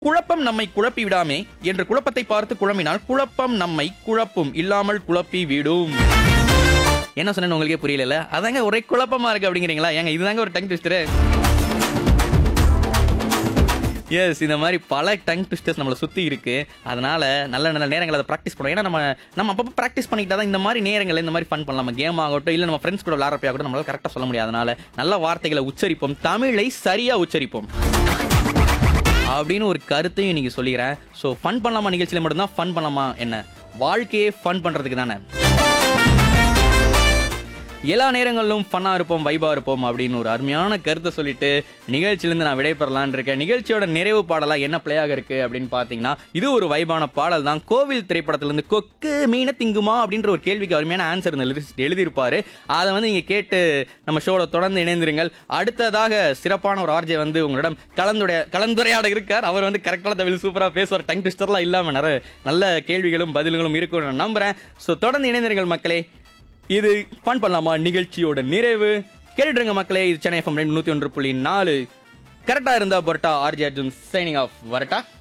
குழப்பம் நம்மை குழப்பி விடாமே என்ற குழப்பத்தை பார்த்து குழம்பினால் குழப்பம் நம்மை குழப்பும் இல்லாமல் குழப்பி விடும் என்ன சொன்னேன்னு உங்களுக்கே புரியல அதாங்க ஒரே குழப்பமா இருக்கு அப்படிங்கிறீங்களா ஏங்க இதுதாங்க ஒரு டங் ட்விஸ்டர் எஸ் இந்த மாதிரி பல டங் ட்விஸ்டர்ஸ் நம்மளை சுற்றி இருக்கு அதனால நல்ல நல்ல நேரங்கள் அதை ப்ராக்டிஸ் பண்ணுவோம் ஏன்னா நம்ம நம்ம அப்பப்போ ப்ராக்டிஸ் பண்ணிக்கிட்டா தான் இந்த மாதிரி நேரங்கள் இந்த மாதிரி ஃபன் பண்ணலாம் நம்ம கேம் ஆகட்டும் இல்லை நம்ம ஃப்ரெண்ட்ஸ் கூட விளாட்றப்ப ஆகட்டும் நம்மளால கரெக்டாக சொல்ல முடியாது அதனால நல்ல வார்த்தைகளை உச்சரிப்போம் தமிழை சரியாக உச்சரிப்போம் அப்படின்னு ஒரு கருத்தையும் இன்னைக்கு சொல்லிக்கிறேன் ஸோ ஃபன் பண்ணலாமா நிகழ்ச்சியில் மட்டும்தான் ஃபன் பண்ணலாமா என்ன வாழ்க்கையே ஃபன் பண்ணுறதுக்கு தானே எல்லா நேரங்களிலும் ஃபன்னாக இருப்போம் வைபாக இருப்போம் அப்படின்னு ஒரு அருமையான கருத்தை சொல்லிட்டு நிகழ்ச்சியிலேருந்து நான் விடைபெறலான் இருக்கேன் நிகழ்ச்சியோட நிறைவு பாடலாக என்ன பிளேயாக இருக்கு அப்படின்னு பார்த்தீங்கன்னா இது ஒரு வைபான பாடல் தான் கோவில் திரைப்படத்திலிருந்து கொக்கு மீன திங்குமா அப்படின்ற ஒரு கேள்விக்கு அருமையான ஆன்சர் எழுதி எழுதியிருப்பாரு அதை வந்து நீங்கள் கேட்டு நம்ம ஷோவில் தொடர்ந்து இணைந்திருங்கள் அடுத்ததாக சிறப்பான ஒரு ஆர்ஜே வந்து உங்களிடம் கலந்துடைய கலந்துரையாட இருக்கார் அவர் வந்து கரெக்டான தமிழ் சூப்பராக பேசுவார் டங் ட்விஸ்டர்லாம் இல்லாமல் நிறைய நல்ல கேள்விகளும் பதில்களும் இருக்கும் நான் நம்புறேன் ஸோ தொடர்ந்து இணைந்திருங்கள் மக்களே இது ஃபன் பண்ணலாமா நிகழ்ச்சியோட நிறைவு கேட்டுடுங்க மக்களே இது சென்னை எஃப்எம் ரெண்டு நூற்றி ஒன்று புள்ளி நாலு கரெக்டாக இருந்தா பொரட்டா ஆர்ஜி அர்ஜுன் சைனிங் ஆஃப் வரட்டா